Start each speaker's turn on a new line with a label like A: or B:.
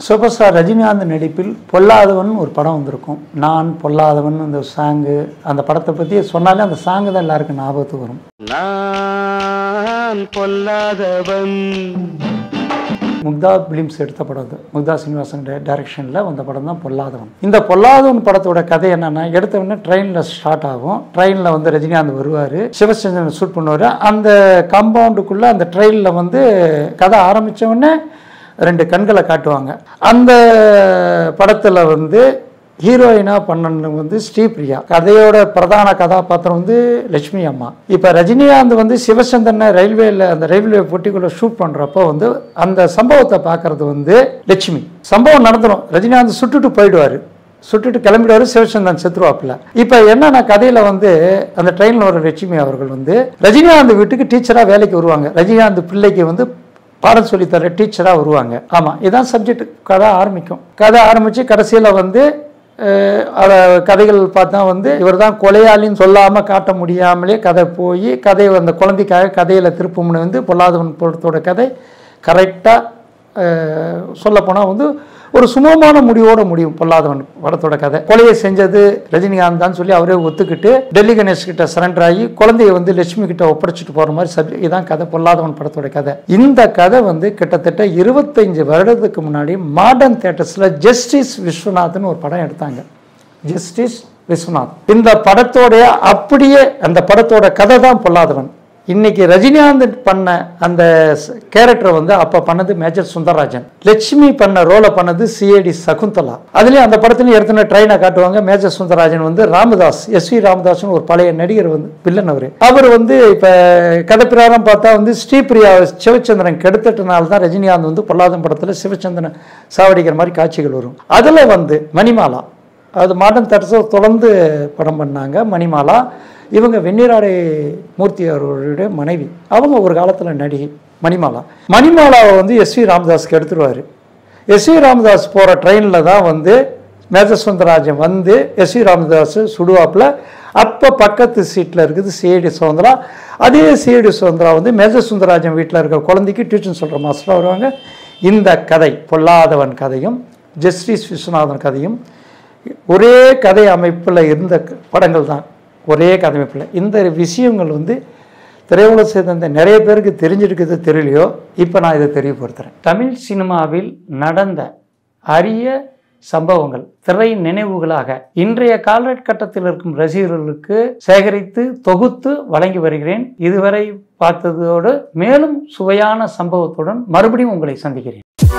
A: super star Rajinikanth நடிப்பில் பொல்லாதவன் ஒரு படம் வந்திருக்கும் நான் பொல்லாதவன் அந்த சாங்கு அந்த படத்தை பற்றி சொன்னாலே அந்த சாங்கு தான் எல்லாருக்கும் ஞாபகத்துக்கு வரும்
B: நான் பொல்லாதவன்
A: முக்தா பிலிம்ஸ் எடுத்த படம் அது முக்தா சீனிவாசன் டைரக்ஷனில் வந்த படம் தான் பொல்லாதவன் இந்த பொல்லாதவன் படத்தோட கதை என்னன்னா எடுத்த உடனே ட்ரெயினில் ஸ்டார்ட் ஆகும் ட்ரெயினில் வந்து ரஜினிகாந்த் வருவார் சிவச்சந்திரன் ஷூட் பண்ணுவார் அந்த காம்பவுண்டுக்குள்ளே அந்த ட்ரெயினில் வந்து கதை ஆரம்பித்த உடனே ரெண்டு கண்களை காட்டுவாங்க அந்த படத்தில் வந்து ஹீரோயினா பண்ணது வந்து ஸ்ரீபிரியா கதையோட பிரதான கதாபாத்திரம் வந்து லட்சுமி அம்மா இப்போ ரஜினிகாந்த் வந்து சிவச்சந்திரனை ரயில்வேல அந்த ரயில்வே போட்டிக்குள்ள ஷூட் பண்ணுறப்போ வந்து அந்த சம்பவத்தை பார்க்கறது வந்து லட்சுமி சம்பவம் நடந்துடும் ரஜினிகாந்த் சுட்டுட்டு போயிடுவார் சுட்டுட்டு கிளம்பிடுவாரு சிவச்சந்திரன் செத்துருவாப்புல இப்போ என்னன்னா கதையில வந்து அந்த ட்ரெயினில் வர லட்சுமி அவர்கள் வந்து ரஜினிகாந்த் வீட்டுக்கு டீச்சராக வேலைக்கு வருவாங்க ரஜினிகாந்த் பிள்ளைக்கு வந்து பாடம் சொல்லித்தர டீச்சராக வருவாங்க ஆமாம் இதான் சப்ஜெக்ட் கதை ஆரம்பிக்கும் கதை ஆரம்பித்து கடைசியில் வந்து அஹ், அத கதைகள் பார்த்தா வந்து இவர் தான் கொலையாளின்னு சொல்லாமல் காட்ட முடியாமலே கதை போய் கதையை அந்த குழந்தைக்காக கதையில் திருப்பம்னு வந்து பொல்லாதவன் படத்தோட கதை கரெக்டாக சொல்லப்போனால் வந்து ஒரு சுமூகமான முடிவோட முடியும் பொல்லாதவன் படத்தோட கதை கொலையை செஞ்சது ரஜினிகாந்த் தான் சொல்லி அவரே ஒத்துக்கிட்டு டெல்லி கணேஷ் கிட்ட சரண்டர் ஆகி குழந்தைய வந்து லட்சுமி கிட்ட ஒப்படைச்சிட்டு போற மாதிரி சப்ஜெக்ட் இதான் கதை பொல்லாதவன் படத்தோட கதை இந்த கதை வந்து கிட்டத்தட்ட இருபத்தஞ்சு வருடத்துக்கு முன்னாடி மாடர்ன் தேட்டர்ஸ்ல ஜஸ்டிஸ் விஸ்வநாத்னு ஒரு படம் எடுத்தாங்க ஜஸ்டிஸ் விஸ்வநாத் இந்த படத்தோடைய அப்படியே அந்த படத்தோட கதை தான் பொல்லாதவன் இன்னைக்கு ரஜினிகாந்த் பண்ண அந்த கேரக்டர் வந்து அப்ப பண்ணது மேஜர் சுந்தரராஜன் லட்சுமி பண்ண ரோலை பண்ணது சிஏடி சகுந்தலா அதுலயும் அந்த படத்துலயும் எடுத்துன ட்ரெயினை காட்டுவாங்க மேஜர் சுந்தரராஜன் வந்து ராமதாஸ் எஸ் வி ராமதாஸ்னு ஒரு பழைய நடிகர் வந்து வில்லன் அவர் அவர் வந்து இப்ப கதை பிரகாரம் பார்த்தா வந்து ஸ்ரீபிரியா சிவச்சந்திரன் கெடுத்துட்டனால தான் ரஜினிகாந்த் வந்து பொல்லாதம் படத்துல சிவச்சந்திரன் சாவடிக்கிற மாதிரி காட்சிகள் வரும் அதுல வந்து மணிமாலா அது மாடர்ன் தேட்டர்ஸை தொடர்ந்து படம் பண்ணாங்க மணிமாலா இவங்க வெந்நீராடை மூர்த்தி அவர்களுடைய மனைவி அவங்க ஒரு காலத்தில் நடிகை மணிமாலா மணிமாலாவை வந்து எஸ் வி ராமதாஸ்க்கு எடுத்துருவார் எஸ் வி ராமதாஸ் போகிற ட்ரெயினில் தான் வந்து மேஜர் சுந்தரராஜன் வந்து எஸ் வி ராமதாஸ் சுடுவாப்பில் அப்போ பக்கத்து சீட்டில் இருக்குது சிஐடி சுதந்திரா அதே சிஐடி சுதந்திரா வந்து மேஜர் சுந்தரராஜன் வீட்டில் இருக்க குழந்தைக்கு டியூஷன் சொல்கிற மாஸ்டர் வருவாங்க இந்த கதை பொல்லாதவன் கதையும் ஜஸ்டிஸ் விஸ்வநாதன் கதையும் ஒரே கதை அமைப்பில் இருந்த க- படங்கள் தான் ஒரே கதை அமைப்பில் இந்த விஷயங்கள் வந்து திரையுலக சேர்ந்த நிறைய பேருக்கு தெரிஞ்சிருக்குது தெரியலையோ இப்போ நான் இதை தெரியப்படுத்துகிறேன் தமிழ் சினிமாவில் நடந்த அரிய சம்பவங்கள் திரை நினைவுகளாக இன்றைய காலகட்டத்தில் இருக்கும் ரசிகர்களுக்கு சேகரித்து தொகுத்து வழங்கி வருகிறேன் இதுவரை பார்த்ததோடு மேலும் சுவையான சம்பவத்துடன் மறுபடியும் உங்களை சந்திக்கிறேன்